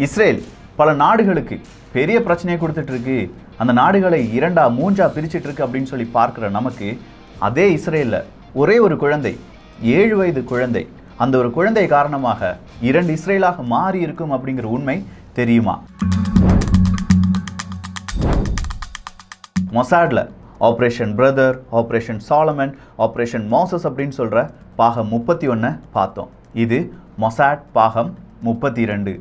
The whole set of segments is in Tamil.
இஸ்ரேல் பல நாடுகளுக்கு பெரிய பிரச்சனையை கொடுத்துட்டு இருக்கு அந்த நாடுகளை இரண்டா மூன்றா பிரிச்சிட்டு இருக்கு அப்படின்னு சொல்லி பார்க்குற நமக்கு அதே இஸ்ரேல்ல ஒரே ஒரு குழந்தை ஏழு வயது குழந்தை அந்த ஒரு குழந்தை காரணமாக இரண்டு இஸ்ரேலாக மாறி இருக்கும் அப்படிங்கிற உண்மை தெரியுமா மொசாட்ல operation brother operation Solomon operation Moses அப்படின்னு சொல்ற பாகம் முப்பத்தி ஒன்று பார்த்தோம் இது மொசாட் பாகம் முப்பத்தி ரெண்டு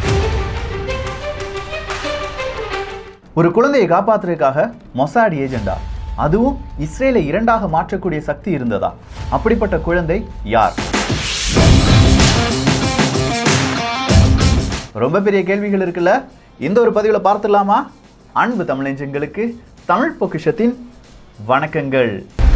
ஒரு குழந்தையை காப்பாத்துறதுக்காக மொசாட் ஏஜெண்டா அதுவும் இஸ்ரேலை இரண்டாக மாற்றக்கூடிய சக்தி இருந்ததா அப்படிப்பட்ட குழந்தை யார் ரொம்ப பெரிய கேள்விகள் இருக்குல்ல இந்த ஒரு பதிவில் பார்த்துடலாமா அன்பு தமிழஞ்சங்களுக்கு தமிழ் பொக்கிஷத்தின் வணக்கங்கள்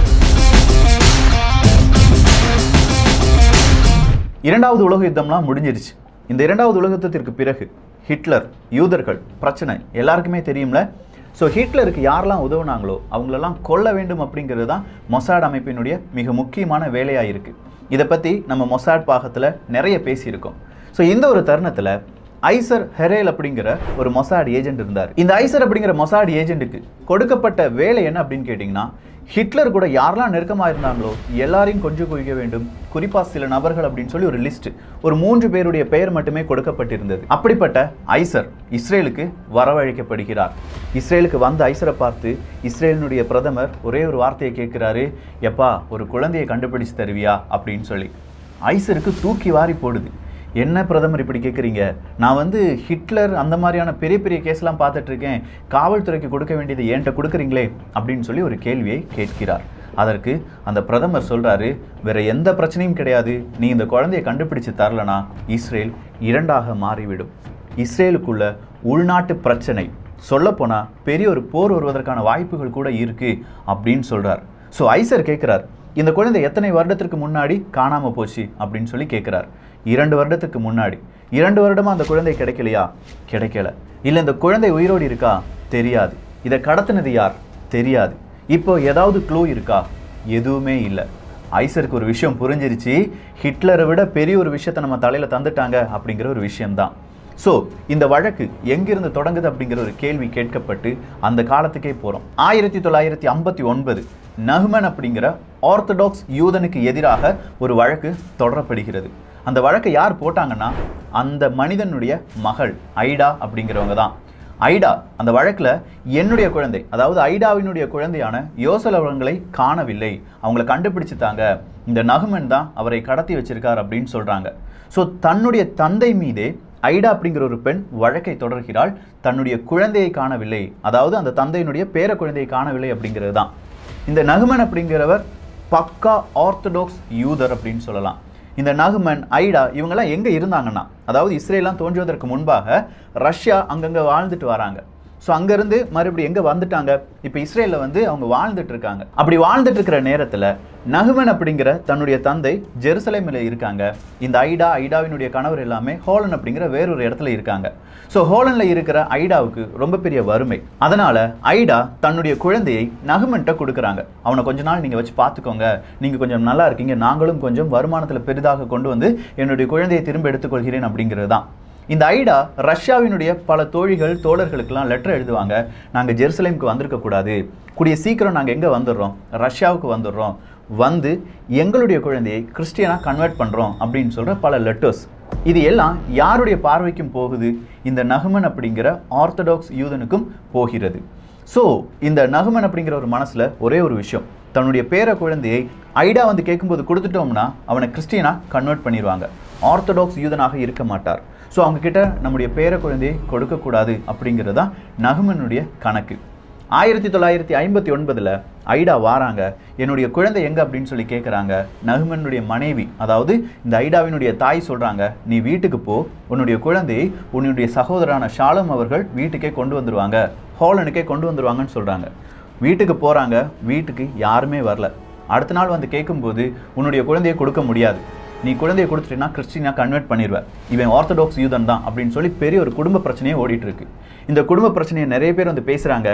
இரண்டாவது உலக யுத்தம்லாம் முடிஞ்சிருச்சு இந்த இரண்டாவது உலக யுத்தத்திற்கு பிறகு ஹிட்லர் யூதர்கள் பிரச்சனை எல்லாருக்குமே தெரியும்ல ஸோ ஹிட்லருக்கு யாரெல்லாம் உதவுனாங்களோ அவங்களெல்லாம் கொல்ல வேண்டும் அப்படிங்கிறது தான் மொசாட் அமைப்பினுடைய மிக முக்கியமான வேலையாக இருக்குது இதை பற்றி நம்ம மொசாட் பாகத்தில் நிறைய பேசியிருக்கோம் ஸோ இந்த ஒரு தருணத்தில் ஐசர் ஹெரேல் அப்படிங்கிற ஒரு மொசாட் ஏஜென்ட் இருந்தார் இந்த ஐசர் அப்படிங்கிற மொசாட் ஏஜென்ட்டுக்கு கொடுக்கப்பட்ட வேலை என்ன அப்படின்னு கேட்டிங்கன்னா ஹிட்லர் கூட யாரெல்லாம் நெருக்கமாக இருந்தாங்களோ எல்லாரையும் கொஞ்சம் குவிக்க வேண்டும் குறிப்பாக சில நபர்கள் அப்படின்னு சொல்லி ஒரு லிஸ்ட் ஒரு மூன்று பேருடைய பெயர் மட்டுமே கொடுக்கப்பட்டிருந்தது அப்படிப்பட்ட ஐசர் இஸ்ரேலுக்கு வரவழைக்கப்படுகிறார் இஸ்ரேலுக்கு வந்த ஐசரை பார்த்து இஸ்ரேலினுடைய பிரதமர் ஒரே ஒரு வார்த்தையை கேட்குறாரு எப்பா ஒரு குழந்தையை கண்டுபிடிச்சு தருவியா அப்படின்னு சொல்லி ஐசருக்கு தூக்கி வாரி போடுது என்ன பிரதமர் இப்படி கேட்குறீங்க நான் வந்து ஹிட்லர் அந்த மாதிரியான பெரிய பெரிய கேஸ்லாம் பார்த்துட்டு இருக்கேன் காவல்துறைக்கு கொடுக்க வேண்டியது என்கிட்ட கொடுக்குறீங்களே அப்படின்னு சொல்லி ஒரு கேள்வியை கேட்கிறார் அதற்கு அந்த பிரதமர் சொல்றாரு வேற எந்த பிரச்சனையும் கிடையாது நீ இந்த குழந்தையை கண்டுபிடிச்சு தரலனா இஸ்ரேல் இரண்டாக மாறிவிடும் இஸ்ரேலுக்குள்ள உள்நாட்டு பிரச்சனை சொல்லப்போனா பெரிய ஒரு போர் வருவதற்கான வாய்ப்புகள் கூட இருக்கு அப்படின்னு சொல்றார் ஸோ ஐசர் கேட்கிறார் இந்த குழந்தை எத்தனை வருடத்திற்கு முன்னாடி காணாம போச்சு அப்படின்னு சொல்லி கேட்கிறார் இரண்டு வருடத்துக்கு முன்னாடி இரண்டு வருடமா அந்த குழந்தை கிடைக்கலையா கிடைக்கல இல்லை இந்த குழந்தை உயிரோடு இருக்கா தெரியாது இதை கடத்தினது யார் தெரியாது இப்போ ஏதாவது க்ளூ இருக்கா எதுவுமே இல்லை ஐசருக்கு ஒரு விஷயம் புரிஞ்சிருச்சு ஹிட்லரை விட பெரிய ஒரு விஷயத்தை நம்ம தலையில் தந்துட்டாங்க அப்படிங்கிற ஒரு விஷயம்தான் ஸோ இந்த வழக்கு எங்கிருந்து தொடங்குது அப்படிங்கிற ஒரு கேள்வி கேட்கப்பட்டு அந்த காலத்துக்கே போகிறோம் ஆயிரத்தி தொள்ளாயிரத்தி ஐம்பத்தி ஒன்பது நஹ்மன் அப்படிங்கிற ஆர்த்தடாக்ஸ் யூதனுக்கு எதிராக ஒரு வழக்கு தொடரப்படுகிறது அந்த வழக்கை யார் போட்டாங்கன்னா அந்த மனிதனுடைய மகள் ஐடா அப்படிங்கிறவங்க தான் ஐடா அந்த வழக்கில் என்னுடைய குழந்தை அதாவது ஐடாவினுடைய குழந்தையான யோசல் அவர்களை காணவில்லை அவங்கள கண்டுபிடிச்சுட்டாங்க இந்த நகுமன் தான் அவரை கடத்தி வச்சிருக்கார் அப்படின்னு சொல்கிறாங்க ஸோ தன்னுடைய தந்தை மீதே ஐடா அப்படிங்கிற ஒரு பெண் வழக்கை தொடர்கிறாள் தன்னுடைய குழந்தையை காணவில்லை அதாவது அந்த தந்தையினுடைய பேர குழந்தையை காணவில்லை அப்படிங்கிறது தான் இந்த நகுமன் அப்படிங்கிறவர் பக்கா ஆர்த்தடாக்ஸ் யூதர் அப்படின்னு சொல்லலாம் இந்த நகுமன் ஐடா இவங்கெல்லாம் எங்கே இருந்தாங்கன்னா அதாவது இஸ்ரேலாம் தோன்றுவதற்கு முன்பாக ரஷ்யா அங்கங்கே வாழ்ந்துட்டு வராங்க ஸோ அங்கேருந்து மறுபடியும் எங்கே வந்துட்டாங்க இப்போ இஸ்ரேலில் வந்து அவங்க வாழ்ந்துட்டு இருக்காங்க அப்படி வாழ்ந்துட்டு இருக்கிற நேரத்தில் நகுமன் அப்படிங்கிற தன்னுடைய தந்தை ஜெருசலேமில் இருக்காங்க இந்த ஐடா ஐடாவினுடைய கணவர் எல்லாமே ஹோலன் அப்படிங்கிற வேறொரு இடத்துல இருக்காங்க ஸோ ஹோலனில் இருக்கிற ஐடாவுக்கு ரொம்ப பெரிய வறுமை அதனால் ஐடா தன்னுடைய குழந்தையை நகுமன்ட்ட கொடுக்குறாங்க அவனை கொஞ்ச நாள் நீங்கள் வச்சு பார்த்துக்கோங்க நீங்கள் கொஞ்சம் நல்லா இருக்கீங்க நாங்களும் கொஞ்சம் வருமானத்தில் பெரிதாக கொண்டு வந்து என்னுடைய குழந்தையை திரும்ப எடுத்துக்கொள்கிறேன் அப்படிங்கிறது தான் இந்த ஐடா ரஷ்யாவினுடைய பல தோழிகள் தோழர்களுக்கெல்லாம் லெட்டர் எழுதுவாங்க நாங்கள் ஜெருசலேமுக்கு வந்திருக்க கூடாது கூடிய சீக்கிரம் நாங்கள் எங்கே வந்துடுறோம் ரஷ்யாவுக்கு வந்துடுறோம் வந்து எங்களுடைய குழந்தையை கிறிஸ்டியனாக கன்வெர்ட் பண்ணுறோம் அப்படின்னு சொல்கிற பல லெட்டர்ஸ் இது எல்லாம் யாருடைய பார்வைக்கும் போகுது இந்த நகுமன் அப்படிங்கிற ஆர்த்தடாக்ஸ் யூதனுக்கும் போகிறது ஸோ இந்த நகுமன் அப்படிங்கிற ஒரு மனசில் ஒரே ஒரு விஷயம் தன்னுடைய பேர குழந்தையை ஐடா வந்து கேட்கும்போது கொடுத்துட்டோம்னா அவனை கிறிஸ்டியனாக கன்வெர்ட் பண்ணிடுவாங்க ஆர்த்தடாக்ஸ் யூதனாக இருக்க மாட்டார் ஸோ அவங்க கிட்ட நம்முடைய பேர குழந்தையை கொடுக்கக்கூடாது அப்படிங்கிறது தான் நகுமனுடைய கணக்கு ஆயிரத்தி தொள்ளாயிரத்தி ஐம்பத்தி ஒன்பதில் ஐடா வாராங்க என்னுடைய குழந்தை எங்கே அப்படின்னு சொல்லி கேட்குறாங்க நகுமனுடைய மனைவி அதாவது இந்த ஐடாவினுடைய தாய் சொல்கிறாங்க நீ வீட்டுக்கு போ உன்னுடைய குழந்தையை உன்னுடைய சகோதரரான ஷாலம் அவர்கள் வீட்டுக்கே கொண்டு வந்துருவாங்க ஹாலனுக்கே கொண்டு வந்துருவாங்கன்னு சொல்கிறாங்க வீட்டுக்கு போகிறாங்க வீட்டுக்கு யாருமே வரல அடுத்த நாள் வந்து கேட்கும்போது உன்னுடைய குழந்தையை கொடுக்க முடியாது நீ குழந்தையை கொடுத்துட்டீங்கன்னா கிறிஸ்டினா கன்வெர்ட் பண்ணிடுவ இவன் ஆர்த்தடாக்ஸ் யூதன் தான் அப்படின்னு சொல்லி பெரிய ஒரு குடும்ப பிரச்சனையே ஓடிட்டு இருக்கு இந்த குடும்ப பிரச்சனையை நிறைய பேர் வந்து பேசுகிறாங்க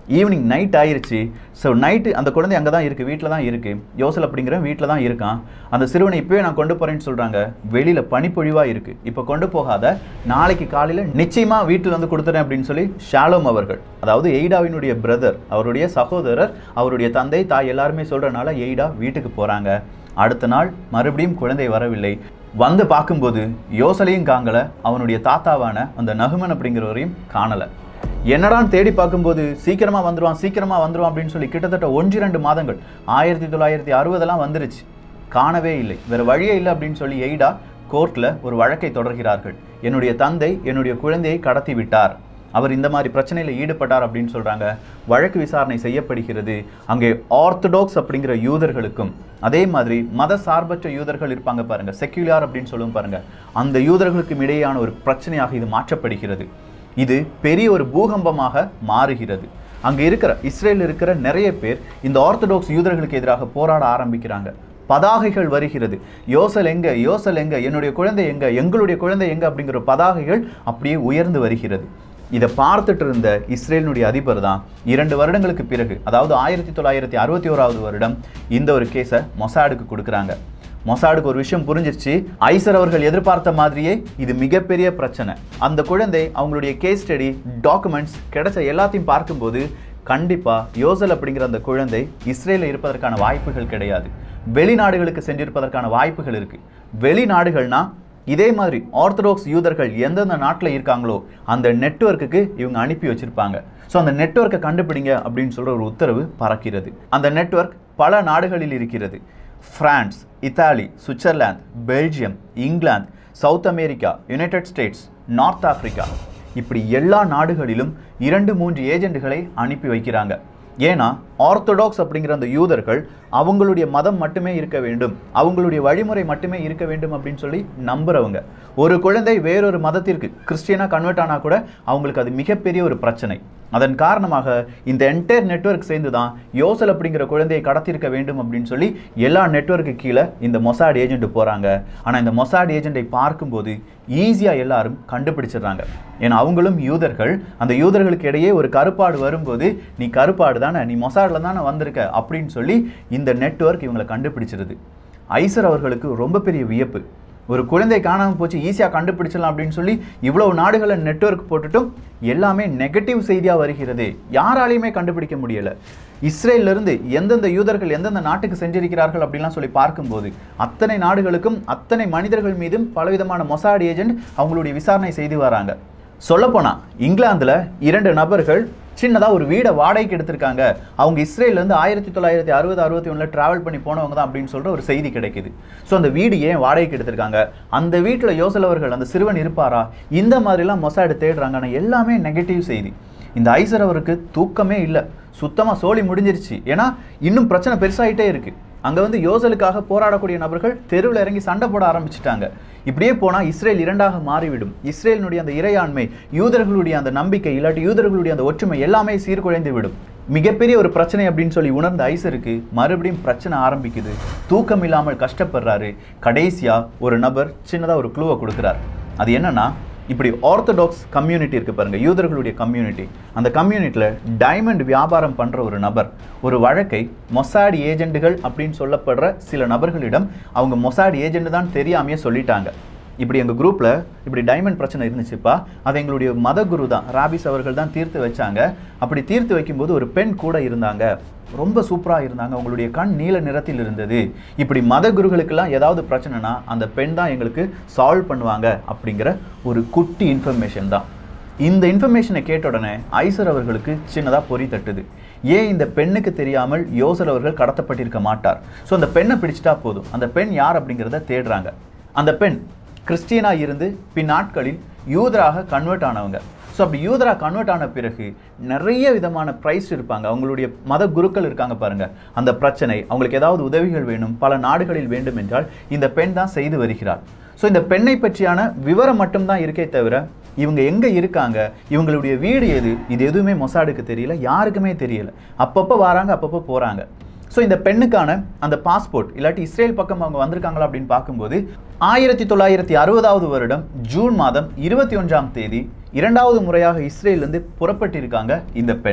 ஈவினிங் நைட் ஆயிருச்சு ஸோ நைட்டு அந்த குழந்தை அங்கே தான் இருக்குது வீட்டில் தான் இருக்குது யோசல் அப்படிங்கிற வீட்டில் தான் இருக்கான் அந்த சிறுவனை இப்போவே நான் கொண்டு போகிறேன்னு சொல்கிறாங்க வெளியில் பனிப்பொழிவாக இருக்குது இப்போ கொண்டு போகாத நாளைக்கு காலையில் நிச்சயமாக வீட்டில் வந்து கொடுத்துறேன் அப்படின்னு சொல்லி ஷாலோம் அவர்கள் அதாவது எய்டாவினுடைய பிரதர் அவருடைய சகோதரர் அவருடைய தந்தை தாய் எல்லாருமே சொல்கிறனால எய்டா வீட்டுக்கு போகிறாங்க அடுத்த நாள் மறுபடியும் குழந்தை வரவில்லை வந்து பார்க்கும்போது யோசலையும் காங்கல அவனுடைய தாத்தாவான அந்த நகுமன் அப்படிங்கிறவரையும் காணலை என்னடான்னு தேடி பார்க்கும்போது சீக்கிரமா வந்துருவான் சீக்கிரமா வந்துருவான் அப்படின்னு சொல்லி கிட்டத்தட்ட ஒன்று இரண்டு மாதங்கள் ஆயிரத்தி தொள்ளாயிரத்தி அறுபதெல்லாம் வந்துருச்சு காணவே இல்லை வேற வழியே இல்லை அப்படின்னு சொல்லி எய்டா கோர்ட்ல ஒரு வழக்கை தொடர்கிறார்கள் என்னுடைய தந்தை என்னுடைய குழந்தையை கடத்தி விட்டார் அவர் இந்த மாதிரி பிரச்சனையில் ஈடுபட்டார் அப்படின்னு சொல்றாங்க வழக்கு விசாரணை செய்யப்படுகிறது அங்கே ஆர்த்தடாக்ஸ் அப்படிங்கிற யூதர்களுக்கும் அதே மாதிரி மத சார்பற்ற யூதர்கள் இருப்பாங்க பாருங்க செக்யூலார் அப்படின்னு சொல்லுவோம் பாருங்க அந்த யூதர்களுக்கும் இடையேயான ஒரு பிரச்சனையாக இது மாற்றப்படுகிறது இது பெரிய ஒரு பூகம்பமாக மாறுகிறது அங்க இருக்கிற இஸ்ரேல் இருக்கிற நிறைய பேர் இந்த ஆர்த்தடாக்ஸ் யூதர்களுக்கு எதிராக போராட ஆரம்பிக்கிறாங்க பதாகைகள் வருகிறது யோசல் எங்க யோசல் எங்க என்னுடைய குழந்தை எங்க எங்களுடைய குழந்தை எங்க அப்படிங்கிற பதாகைகள் அப்படியே உயர்ந்து வருகிறது இதை பார்த்துட்டு இருந்த இஸ்ரேலினுடைய அதிபர் தான் இரண்டு வருடங்களுக்கு பிறகு அதாவது ஆயிரத்தி தொள்ளாயிரத்தி அறுபத்தி ஓராவது வருடம் இந்த ஒரு கேஸை மொசாடுக்கு கொடுக்குறாங்க மொசாடுக்கு ஒரு விஷயம் புரிஞ்சிருச்சு ஐசர் அவர்கள் எதிர்பார்த்த மாதிரியே இது மிகப்பெரிய பிரச்சனை அந்த குழந்தை அவங்களுடைய கேஸ் ஸ்டடி டாக்குமெண்ட்ஸ் கிடைச்ச எல்லாத்தையும் பார்க்கும்போது கண்டிப்பா யோசல் அப்படிங்கிற அந்த குழந்தை இஸ்ரேலில் இருப்பதற்கான வாய்ப்புகள் கிடையாது வெளிநாடுகளுக்கு சென்றிருப்பதற்கான வாய்ப்புகள் இருக்கு வெளிநாடுகள்னா இதே மாதிரி ஆர்த்தடாக்ஸ் யூதர்கள் எந்தெந்த நாட்டில் இருக்காங்களோ அந்த நெட்வொர்க்குக்கு இவங்க அனுப்பி வச்சிருப்பாங்க ஸோ அந்த நெட்வொர்க்கை கண்டுபிடிங்க அப்படின்னு சொல்ற ஒரு உத்தரவு பறக்கிறது அந்த நெட்வொர்க் பல நாடுகளில் இருக்கிறது France Italy Switzerland Belgium England South America United States North Africa இப்படி எல்லா நாடுகளிலும் இரண்டு மூன்று ஏஜெண்டுகளை அனுப்பி வைக்கிறாங்க ஏன்னா ஆர்த்தடாக்ஸ் அப்படிங்கிற அந்த யூதர்கள் அவங்களுடைய மதம் மட்டுமே இருக்க வேண்டும் அவங்களுடைய வழிமுறை மட்டுமே இருக்க வேண்டும் அப்படின்னு சொல்லி நம்புறவங்க ஒரு குழந்தை வேறொரு மதத்திற்கு கிறிஸ்டியனா கன்வெர்ட் ஆனா கூட அவங்களுக்கு அது மிகப்பெரிய ஒரு பிரச்சனை அதன் காரணமாக இந்த என்டையர் நெட்வொர்க் சேர்ந்து தான் யோசல் அப்படிங்கிற குழந்தையை கடத்திருக்க வேண்டும் அப்படின்னு சொல்லி எல்லா நெட்வொர்க்கு கீழே இந்த மொசாட் ஏஜென்ட் போகிறாங்க ஆனால் இந்த மொசாட் ஏஜென்ட்டை பார்க்கும்போது ஈஸியாக எல்லாரும் கண்டுபிடிச்சிடுறாங்க ஏன்னா அவங்களும் யூதர்கள் அந்த யூதர்களுக்கு இடையே ஒரு கருப்பாடு வரும்போது நீ கருப்பாடு தானே நீ மொசாடில் தானே வந்திருக்க அப்படின்னு சொல்லி இந்த நெட்வொர்க் இவங்களை கண்டுபிடிச்சிருது ஐசர் அவர்களுக்கு ரொம்ப பெரிய வியப்பு ஒரு குழந்தை காணாமல் போச்சு ஈஸியாக கண்டுபிடிச்சிடலாம் அப்படின்னு சொல்லி இவ்வளவு நாடுகளை நெட்வொர்க் போட்டுட்டும் எல்லாமே நெகட்டிவ் செய்தியாக வருகிறது யாராலையுமே கண்டுபிடிக்க முடியலை இஸ்ரேலிருந்து எந்தெந்த யூதர்கள் எந்தெந்த நாட்டுக்கு சென்றிருக்கிறார்கள் அப்படிலாம் சொல்லி பார்க்கும்போது அத்தனை நாடுகளுக்கும் அத்தனை மனிதர்கள் மீதும் பலவிதமான மொசாட் ஏஜென்ட் அவங்களுடைய விசாரணை செய்து வராங்க சொல்லப்போனால் இங்கிலாந்தில் இரண்டு நபர்கள் சின்னதாக ஒரு வீடை வாடகைக்கு எடுத்திருக்காங்க அவங்க இஸ்ரேல்லேருந்து ஆயிரத்தி தொள்ளாயிரத்தி அறுபது அறுபத்தி ஒன்றில் ட்ராவல் பண்ணி போனவங்க தான் அப்படின்னு சொல்கிற ஒரு செய்தி கிடைக்குது ஸோ அந்த வீடு ஏன் வாடகைக்கு எடுத்திருக்காங்க அந்த வீட்டில் யோசல் அவர்கள் அந்த சிறுவன் இருப்பாரா இந்த மாதிரிலாம் மொசாடு தேடுறாங்க ஆனால் எல்லாமே நெகட்டிவ் செய்தி இந்த ஐசர் அவருக்கு தூக்கமே இல்லை சுத்தமாக சோழி முடிஞ்சிருச்சு ஏன்னா இன்னும் பிரச்சனை பெருசாகிட்டே இருக்குது அங்கே வந்து யோசலுக்காக போராடக்கூடிய நபர்கள் தெருவில் இறங்கி சண்டை போட ஆரம்பிச்சிட்டாங்க இப்படியே போனால் இஸ்ரேல் இரண்டாக மாறிவிடும் இஸ்ரேலினுடைய அந்த இறையாண்மை யூதர்களுடைய அந்த நம்பிக்கை இல்லாட்டி யூதர்களுடைய அந்த ஒற்றுமை எல்லாமே சீர்குலைந்து விடும் மிகப்பெரிய ஒரு பிரச்சனை அப்படின்னு சொல்லி உணர்ந்த ஐசருக்கு மறுபடியும் பிரச்சனை ஆரம்பிக்குது தூக்கம் இல்லாமல் கஷ்டப்படுறாரு கடைசியா ஒரு நபர் சின்னதாக ஒரு க்ளூவை கொடுக்குறார் அது என்னன்னா இப்படி ஆர்த்தடாக்ஸ் கம்யூனிட்டி இருக்கு பாருங்க யூதர்களுடைய கம்யூனிட்டி அந்த கம்யூனிட்டியில் டைமண்ட் வியாபாரம் பண்ற ஒரு நபர் ஒரு வழக்கை மொசாட் ஏஜெண்டுகள் அப்படின்னு சொல்லப்படுற சில நபர்களிடம் அவங்க மொசாட் ஏஜெண்ட் தான் தெரியாமையே சொல்லிட்டாங்க இப்படி எங்கள் குரூப்பில் இப்படி டைமண்ட் பிரச்சனை இருந்துச்சுப்பா அதை எங்களுடைய மத குரு தான் ராபிஸ் அவர்கள் தான் தீர்த்து வச்சாங்க அப்படி தீர்த்து வைக்கும்போது ஒரு பெண் கூட இருந்தாங்க ரொம்ப சூப்பராக இருந்தாங்க அவங்களுடைய கண் நீல நிறத்தில் இருந்தது இப்படி மத குருகளுக்கெல்லாம் ஏதாவது பிரச்சனைனா அந்த பெண் தான் எங்களுக்கு சால்வ் பண்ணுவாங்க அப்படிங்கிற ஒரு குட்டி இன்ஃபர்மேஷன் தான் இந்த இன்ஃபர்மேஷனை கேட்ட உடனே ஐசர் அவர்களுக்கு சின்னதாக பொறி தட்டுது ஏன் இந்த பெண்ணுக்கு தெரியாமல் யோசர் அவர்கள் கடத்தப்பட்டிருக்க மாட்டார் ஸோ அந்த பெண்ணை பிடிச்சிட்டா போதும் அந்த பெண் யார் அப்படிங்கிறத தேடுறாங்க அந்த பெண் கிறிஸ்டியனாக இருந்து பின்னாட்களில் யூதராக கன்வெர்ட் ஆனவங்க ஸோ அப்படி யூதராக கன்வெர்ட் ஆன பிறகு நிறைய விதமான ப்ரைஸ் இருப்பாங்க அவங்களுடைய மத குருக்கள் இருக்காங்க பாருங்க அந்த பிரச்சனை அவங்களுக்கு ஏதாவது உதவிகள் வேணும் பல நாடுகளில் வேண்டும் என்றால் இந்த பெண் தான் செய்து வருகிறார் ஸோ இந்த பெண்ணை பற்றியான விவரம் மட்டும்தான் இருக்கே தவிர இவங்க எங்க இருக்காங்க இவங்களுடைய வீடு எது இது எதுவுமே மொசாடுக்கு தெரியல யாருக்குமே தெரியல அப்பப்போ வராங்க அப்பப்போ போறாங்க ஸோ இந்த பெண்ணுக்கான அந்த பாஸ்போர்ட் இல்லாட்டி இஸ்ரேல் பக்கம் அவங்க வந்திருக்காங்களா அப்படின்னு பார்க்கும்போது ஆயிரத்தி தொள்ளாயிரத்தி அறுபதாவது வருடம் ஜூன் மாதம் இருபத்தி ஒன்றாம் தேதி இரண்டாவது முறையாக இஸ்ரேல்லேருந்து புறப்பட்டிருக்காங்க இந்த பெண்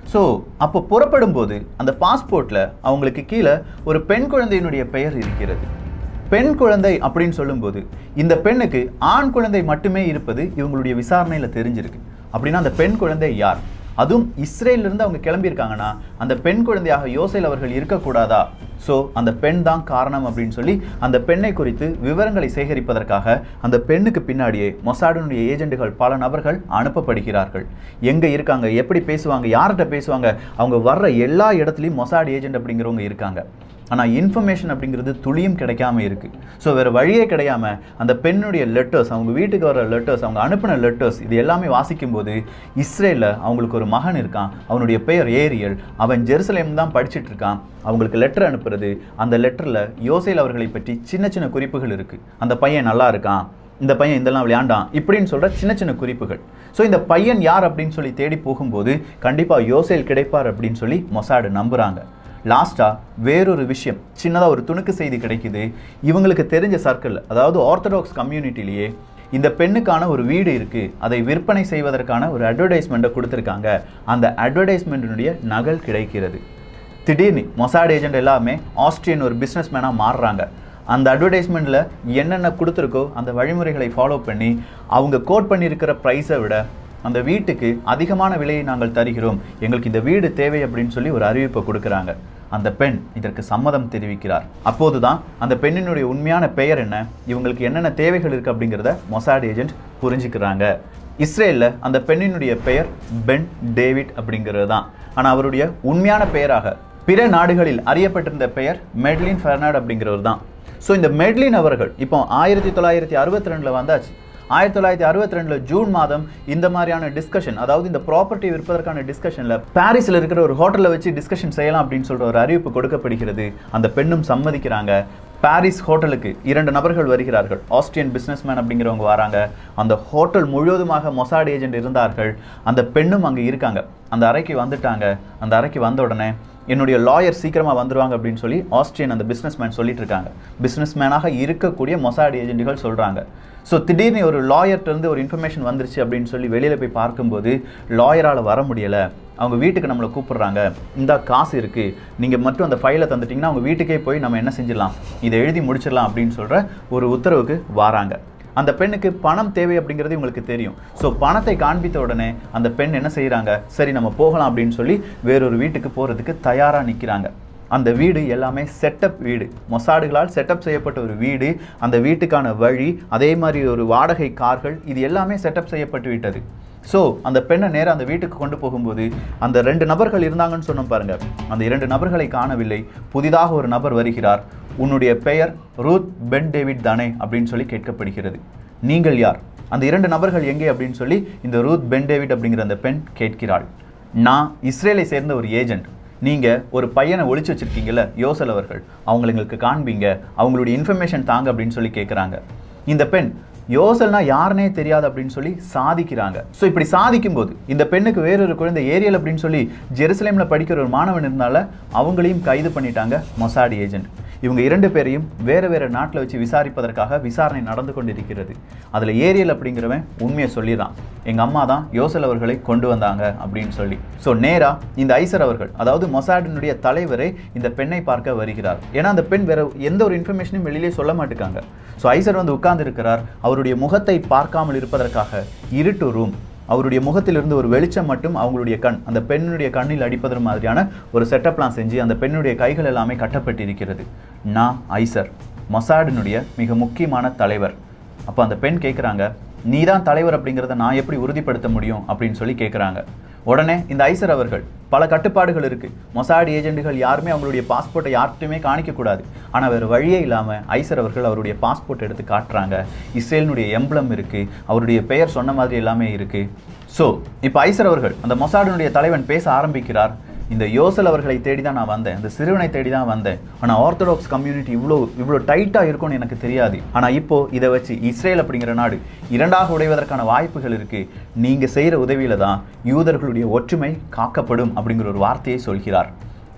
ஸோ அப்போ புறப்படும் போது அந்த பாஸ்போர்ட்டில் அவங்களுக்கு கீழே ஒரு பெண் குழந்தையினுடைய பெயர் இருக்கிறது பெண் குழந்தை அப்படின்னு சொல்லும்போது இந்த பெண்ணுக்கு ஆண் குழந்தை மட்டுமே இருப்பது இவங்களுடைய விசாரணையில் தெரிஞ்சிருக்கு அப்படின்னா அந்த பெண் குழந்தை யார் அதுவும் இஸ்ரேலிருந்து அவங்க கிளம்பியிருக்காங்கன்னா அந்த பெண் குழந்தையாக யோசேல் அவர்கள் இருக்கக்கூடாதா ஸோ அந்த பெண் தான் காரணம் அப்படின்னு சொல்லி அந்த பெண்ணை குறித்து விவரங்களை சேகரிப்பதற்காக அந்த பெண்ணுக்கு பின்னாடியே மொசாடினுடைய ஏஜெண்டுகள் பல நபர்கள் அனுப்பப்படுகிறார்கள் எங்கே இருக்காங்க எப்படி பேசுவாங்க யார்கிட்ட பேசுவாங்க அவங்க வர்ற எல்லா இடத்துலையும் மொசாட் ஏஜென்ட் அப்படிங்கிறவங்க இருக்காங்க ஆனால் இன்ஃபர்மேஷன் அப்படிங்கிறது துளியும் கிடைக்காம இருக்குது ஸோ வேறு வழியே கிடையாம அந்த பெண்ணுடைய லெட்டர்ஸ் அவங்க வீட்டுக்கு வர லெட்டர்ஸ் அவங்க அனுப்பின லெட்டர்ஸ் இது எல்லாமே வாசிக்கும்போது இஸ்ரேலில் அவங்களுக்கு ஒரு மகன் இருக்கான் அவனுடைய பெயர் ஏரியல் அவன் ஜெருசலேம் தான் படிச்சுட்டு இருக்கான் அவங்களுக்கு லெட்டர் அனுப்புறது அந்த லெட்டரில் யோசேல் அவர்களை பற்றி சின்ன சின்ன குறிப்புகள் இருக்குது அந்த பையன் நல்லா இருக்கான் இந்த பையன் இதெல்லாம் விளையாண்டான் இப்படின்னு சொல்கிற சின்ன சின்ன குறிப்புகள் ஸோ இந்த பையன் யார் அப்படின்னு சொல்லி தேடி போகும்போது கண்டிப்பாக யோசேல் கிடைப்பார் அப்படின்னு சொல்லி மொசாடு நம்புகிறாங்க லாஸ்ட்டாக வேறொரு விஷயம் சின்னதாக ஒரு துணுக்கு செய்தி கிடைக்குது இவங்களுக்கு தெரிஞ்ச சர்க்கிள் அதாவது ஆர்த்தடாக்ஸ் கம்யூனிட்டிலேயே இந்த பெண்ணுக்கான ஒரு வீடு இருக்குது அதை விற்பனை செய்வதற்கான ஒரு அட்வர்டைஸ்மெண்ட்டை கொடுத்துருக்காங்க அந்த அட்வர்டைஸ்மெண்ட்டினுடைய நகல் கிடைக்கிறது திடீர்னு மொசாட் ஏஜென்ட் எல்லாமே ஆஸ்ட்ரியன் ஒரு பிஸ்னஸ் மேனாக மாறுறாங்க அந்த அட்வர்டைஸ்மெண்ட்டில் என்னென்ன கொடுத்துருக்கோ அந்த வழிமுறைகளை ஃபாலோ பண்ணி அவங்க கோட் பண்ணியிருக்கிற ப்ரைஸை விட அந்த வீட்டுக்கு அதிகமான விலையை நாங்கள் தருகிறோம் எங்களுக்கு இந்த வீடு தேவை அப்படின்னு சொல்லி ஒரு அறிவிப்பை கொடுக்குறாங்க அந்த பெண் இதற்கு சம்மதம் தெரிவிக்கிறார் அப்போதுதான் அந்த பெண்ணினுடைய உண்மையான பெயர் என்ன இவங்களுக்கு என்னென்ன தேவைகள் இருக்குது அப்படிங்கிறத மொசாட் ஏஜென்ட் புரிஞ்சுக்கிறாங்க இஸ்ரேலில் அந்த பெண்ணினுடைய பெயர் பென் டேவிட் அப்படிங்கிறது தான் ஆனால் அவருடைய உண்மையான பெயராக பிற நாடுகளில் அறியப்பட்டிருந்த பெயர் மெட்லின் ஃபெர்னாட் அப்படிங்கிறவர் தான் ஸோ இந்த மெட்லின் அவர்கள் இப்போ ஆயிரத்தி தொள்ளாயிரத்தி அறுபத்தி ரெண்டில் வந்தாச்சு ஆயிரத்தி தொள்ளாயிரத்தி அறுபத்தி ரெண்டில் ஜூன் மாதம் இந்த மாதிரியான டிஸ்கஷன் அதாவது இந்த ப்ராப்பர்ட்டி விற்பதற்கான டிஸ்கஷனில் பாரிஸில் இருக்கிற ஒரு ஹோட்டலில் வச்சு டிஸ்கஷன் செய்யலாம் அப்படின்னு சொல்கிற ஒரு அறிவிப்பு கொடுக்கப்படுகிறது அந்த பெண்ணும் சம்மதிக்கிறாங்க பாரிஸ் ஹோட்டலுக்கு இரண்டு நபர்கள் வருகிறார்கள் ஆஸ்ட்ரியன் பிஸ்னஸ்மேன் அப்படிங்கிறவங்க வராங்க அந்த ஹோட்டல் முழுவதுமாக மொசாட் ஏஜென்ட் இருந்தார்கள் அந்த பெண்ணும் அங்கே இருக்காங்க அந்த அறைக்கு வந்துட்டாங்க அந்த அறைக்கு வந்த உடனே என்னுடைய லாயர் சீக்கிரமாக வந்துருவாங்க அப்படின்னு சொல்லி ஆஸ்ட்ரியன் அந்த பிஸ்னஸ்மேன் சொல்லிட்டு இருக்காங்க பிஸ்னஸ்மேனாக இருக்கக்கூடிய மொசாட் ஏஜென்ட்டுகள் சொல்கிறாங்க ஸோ திடீர்னு ஒரு லாயர்ட்ட இருந்து ஒரு இன்ஃபர்மேஷன் வந்துருச்சு அப்படின்னு சொல்லி வெளியில் போய் பார்க்கும்போது லாயரால் வர முடியலை அவங்க வீட்டுக்கு நம்மளை கூப்பிடுறாங்க இந்த காசு இருக்குது நீங்கள் மட்டும் அந்த ஃபைலை தந்துட்டிங்கன்னா அவங்க வீட்டுக்கே போய் நம்ம என்ன செஞ்சிடலாம் இதை எழுதி முடிச்சிடலாம் அப்படின்னு சொல்கிற ஒரு உத்தரவுக்கு வராங்க அந்த பெண்ணுக்கு பணம் தேவை அப்படிங்கிறது உங்களுக்கு தெரியும் ஸோ பணத்தை காண்பித்த உடனே அந்த பெண் என்ன செய்கிறாங்க சரி நம்ம போகலாம் அப்படின்னு சொல்லி வேறொரு வீட்டுக்கு போகிறதுக்கு தயாராக நிற்கிறாங்க அந்த வீடு எல்லாமே செட்டப் வீடு மொசாடுகளால் செட்டப் செய்யப்பட்ட ஒரு வீடு அந்த வீட்டுக்கான வழி அதே மாதிரி ஒரு வாடகை கார்கள் இது எல்லாமே செட்டப் செய்யப்பட்டு விட்டது ஸோ அந்த பெண்ணை நேராக அந்த வீட்டுக்கு கொண்டு போகும்போது அந்த ரெண்டு நபர்கள் இருந்தாங்கன்னு சொன்னோம் பாருங்க அந்த இரண்டு நபர்களை காணவில்லை புதிதாக ஒரு நபர் வருகிறார் உன்னுடைய பெயர் ரூத் பென் டேவிட் தானே அப்படின்னு சொல்லி கேட்கப்படுகிறது நீங்கள் யார் அந்த இரண்டு நபர்கள் எங்கே அப்படின்னு சொல்லி இந்த ரூத் பென் டேவிட் அப்படிங்கிற அந்த பெண் கேட்கிறாள் நான் இஸ்ரேலை சேர்ந்த ஒரு ஏஜென்ட் நீங்கள் ஒரு பையனை ஒழிச்சு வச்சிருக்கீங்கல்ல யோசல் அவர்கள் அவங்களை எங்களுக்கு காண்பீங்க அவங்களுடைய இன்ஃபர்மேஷன் தாங்க அப்படின்னு சொல்லி கேட்குறாங்க இந்த பெண் யோசல்னா யாருனே தெரியாது அப்படின்னு சொல்லி சாதிக்கிறாங்க ஸோ இப்படி சாதிக்கும் போது இந்த பெண்ணுக்கு வேறொரு குழந்தை ஏரியல் அப்படின்னு சொல்லி ஜெருசலேமில் படிக்கிற ஒரு மாணவன் இருந்தால அவங்களையும் கைது பண்ணிட்டாங்க மொசாடி ஏஜென்ட் இவங்க இரண்டு பேரையும் வேறு வேறு நாட்டில் வச்சு விசாரிப்பதற்காக விசாரணை நடந்து கொண்டிருக்கிறது அதில் ஏரியல் அப்படிங்கிறவன் உண்மையை சொல்லிடுறான் எங்கள் அம்மா தான் யோசல் அவர்களை கொண்டு வந்தாங்க அப்படின்னு சொல்லி ஸோ நேராக இந்த ஐசர் அவர்கள் அதாவது மொசாடினுடைய தலைவரை இந்த பெண்ணை பார்க்க வருகிறார் ஏன்னா அந்த பெண் வேற எந்த ஒரு இன்ஃபர்மேஷனும் வெளியிலே சொல்ல மாட்டேங்காங்க ஸோ ஐசர் வந்து உட்கார்ந்து இருக்கிறார் அவருடைய முகத்தை பார்க்காமல் இருப்பதற்காக இருட்டு ரூம் அவருடைய முகத்திலிருந்து ஒரு வெளிச்சம் மட்டும் அவங்களுடைய கண் அந்த பெண்ணுடைய கண்ணில் அடிப்பது மாதிரியான ஒரு செட்டப்லாம் செஞ்சு அந்த பெண்ணுடைய கைகள் எல்லாமே கட்டப்பட்டிருக்கிறது நான் ஐசர் மொசாடினுடைய மிக முக்கியமான தலைவர் அப்போ அந்த பெண் கேட்குறாங்க நீ தான் தலைவர் அப்படிங்கிறத நான் எப்படி உறுதிப்படுத்த முடியும் அப்படின்னு சொல்லி கேட்குறாங்க உடனே இந்த ஐசர் அவர்கள் பல கட்டுப்பாடுகள் இருக்குது மொசாட் ஏஜென்ட்டுகள் யாருமே அவங்களுடைய பாஸ்போர்ட்டை யார்கிட்டையுமே காணிக்கக்கூடாது ஆனால் வேறு வழியே இல்லாமல் ஐசர் அவர்கள் அவருடைய பாஸ்போர்ட் எடுத்து காட்டுறாங்க இஸ்ரேலினுடைய எம்பளம் இருக்குது அவருடைய பெயர் சொன்ன மாதிரி எல்லாமே இருக்குது ஸோ இப்போ ஐசர் அவர்கள் அந்த மொசாடினுடைய தலைவன் பேச ஆரம்பிக்கிறார் இந்த யோசல் அவர்களை தேடி தான் நான் வந்தேன் இந்த சிறுவனை தேடி தான் வந்தேன் ஆனால் ஆர்த்தடாக்ஸ் கம்யூனிட்டி இவ்வளோ இவ்வளோ டைட்டாக இருக்கும்னு எனக்கு தெரியாது ஆனால் இப்போ இதை வச்சு இஸ்ரேல் அப்படிங்கிற நாடு இரண்டாக உடைவதற்கான வாய்ப்புகள் இருக்குது நீங்கள் செய்கிற உதவியில் தான் யூதர்களுடைய ஒற்றுமை காக்கப்படும் அப்படிங்கிற ஒரு வார்த்தையை சொல்கிறார்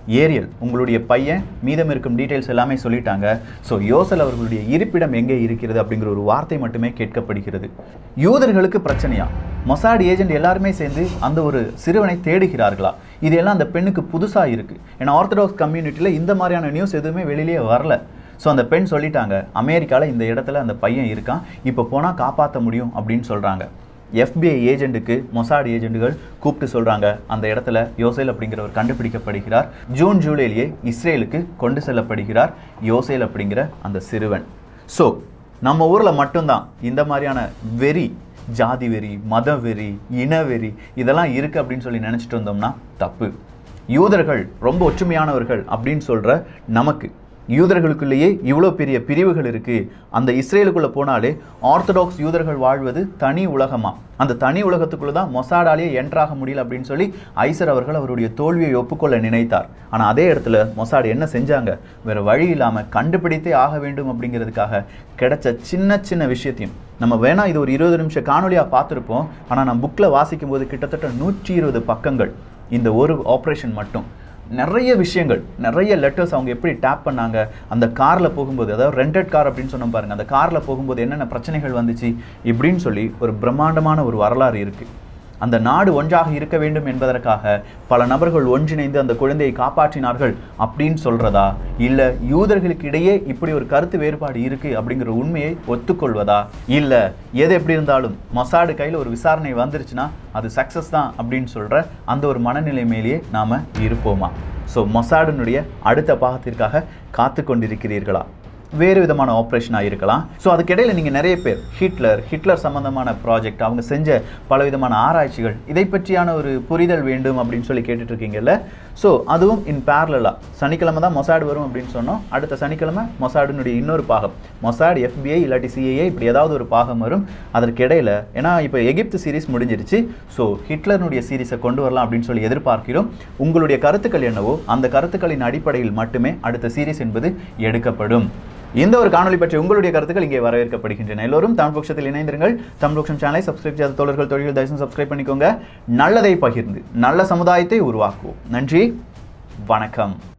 ஏரியல் உங்களுடைய பையன் மீதம் இருக்கும் டீட்டெயில்ஸ் எல்லாமே சொல்லிட்டாங்க ஸோ யோசல் அவர்களுடைய இருப்பிடம் எங்கே இருக்கிறது அப்படிங்கிற ஒரு வார்த்தை மட்டுமே கேட்கப்படுகிறது யூதர்களுக்கு பிரச்சனையா மொசாட் ஏஜென்ட் எல்லாருமே சேர்ந்து அந்த ஒரு சிறுவனை தேடுகிறார்களா இதெல்லாம் அந்த பெண்ணுக்கு புதுசாக இருக்குது ஏன்னா ஆர்த்தடாக்ஸ் கம்யூனிட்டியில் இந்த மாதிரியான நியூஸ் எதுவுமே வெளியிலேயே வரல ஸோ அந்த பெண் சொல்லிட்டாங்க அமெரிக்காவில் இந்த இடத்துல அந்த பையன் இருக்கான் இப்போ போனால் காப்பாற்ற முடியும் அப்படின்னு சொல்கிறாங்க எஃபிஐ ஏஜென்ட்டுக்கு மொசாட் ஏஜென்ட்டுகள் கூப்பிட்டு சொல்கிறாங்க அந்த இடத்துல யோசேல் அப்படிங்கிறவர் கண்டுபிடிக்கப்படுகிறார் ஜூன் ஜூலையிலேயே இஸ்ரேலுக்கு கொண்டு செல்லப்படுகிறார் யோசேல் அப்படிங்கிற அந்த சிறுவன் ஸோ நம்ம ஊரில் மட்டும்தான் இந்த மாதிரியான வெறி ஜாதி வெறி மத வெறி இனவெறி இதெல்லாம் இருக்குது அப்படின்னு சொல்லி நினச்சிட்டு இருந்தோம்னா தப்பு யூதர்கள் ரொம்ப ஒற்றுமையானவர்கள் அப்படின்னு சொல்கிற நமக்கு யூதர்களுக்குள்ளேயே இவ்வளோ பெரிய பிரிவுகள் இருக்குது அந்த இஸ்ரேலுக்குள்ளே போனாலே ஆர்த்தடாக்ஸ் யூதர்கள் வாழ்வது தனி உலகமா அந்த தனி உலகத்துக்குள்ளே தான் மொசாடாலேயே என்ட்ராக முடியல அப்படின்னு சொல்லி ஐசர் அவர்கள் அவருடைய தோல்வியை ஒப்புக்கொள்ள நினைத்தார் ஆனால் அதே இடத்துல மொசாடு என்ன செஞ்சாங்க வேறு வழி இல்லாமல் கண்டுபிடித்தே ஆக வேண்டும் அப்படிங்கிறதுக்காக கிடைச்ச சின்ன சின்ன விஷயத்தையும் நம்ம வேணா இது ஒரு இருபது நிமிஷம் காணொலியாக பார்த்துருப்போம் ஆனால் நான் புக்கில் வாசிக்கும் போது கிட்டத்தட்ட நூற்றி இருபது பக்கங்கள் இந்த ஒரு ஆப்ரேஷன் மட்டும் நிறைய விஷயங்கள் நிறைய லெட்டர்ஸ் அவங்க எப்படி டேப் பண்ணாங்க அந்த காரில் போகும்போது அதாவது ரெண்டட் கார் அப்படின்னு சொன்னோம் பாருங்க அந்த காரில் போகும்போது என்னென்ன பிரச்சனைகள் வந்துச்சு இப்படின்னு சொல்லி ஒரு பிரம்மாண்டமான ஒரு வரலாறு இருக்குது அந்த நாடு ஒன்றாக இருக்க வேண்டும் என்பதற்காக பல நபர்கள் ஒன்றிணைந்து அந்த குழந்தையை காப்பாற்றினார்கள் அப்படின்னு சொல்றதா இல்லை யூதர்களுக்கு இடையே இப்படி ஒரு கருத்து வேறுபாடு இருக்கு அப்படிங்கிற உண்மையை ஒத்துக்கொள்வதா இல்லை எது எப்படி இருந்தாலும் மொசாடு கையில் ஒரு விசாரணை வந்துருச்சுன்னா அது சக்ஸஸ் தான் அப்படின்னு சொல்ற அந்த ஒரு மனநிலை மேலேயே நாம இருப்போமா ஸோ மொசாடினுடைய அடுத்த பாகத்திற்காக காத்து கொண்டிருக்கிறீர்களா வேறு விதமான ஆப்ரேஷனாக இருக்கலாம் ஸோ அதுக்கிடையில் நீங்கள் நிறைய பேர் ஹிட்லர் ஹிட்லர் சம்மந்தமான ப்ராஜெக்ட் அவங்க செஞ்ச பல விதமான ஆராய்ச்சிகள் இதை பற்றியான ஒரு புரிதல் வேண்டும் அப்படின்னு சொல்லி கேட்டுட்டு இருக்கீங்கல்ல ஸோ அதுவும் இன் பேரலாக சனிக்கிழமை தான் மொசாடு வரும் அப்படின்னு சொன்னோம் அடுத்த சனிக்கிழமை மொசாடினுடைய இன்னொரு பாகம் மொசாட் எஃபிஐ இல்லாட்டி சிஏஏ இப்படி ஏதாவது ஒரு பாகம் வரும் அதற்கு இடையில ஏன்னா இப்போ எகிப்து சீரிஸ் முடிஞ்சிருச்சு ஸோ ஹிட்லர்னுடைய சீரிஸை கொண்டு வரலாம் அப்படின்னு சொல்லி எதிர்பார்க்கிறோம் உங்களுடைய கருத்துக்கள் என்னவோ அந்த கருத்துக்களின் அடிப்படையில் மட்டுமே அடுத்த சீரிஸ் என்பது எடுக்கப்படும் இந்த ஒரு காணொலி பற்றி உங்களுடைய கருத்துக்கள் இங்கே வரவேற்கப்படுகின்றன எல்லோரும் தமிழ் பட்சத்தில் இணைந்திருங்கள் தமிழ் பட்சம் சேனலை சப்ஸ்கிரைப் செய்த தோழர்கள் தொழில்கள் தயவுசெய்து சப்ஸ்கிரைப் பண்ணிக்கோங்க நல்லதை பகிர்ந்து நல்ல சமுதாயத்தை உருவாக்குவோம் நன்றி வணக்கம்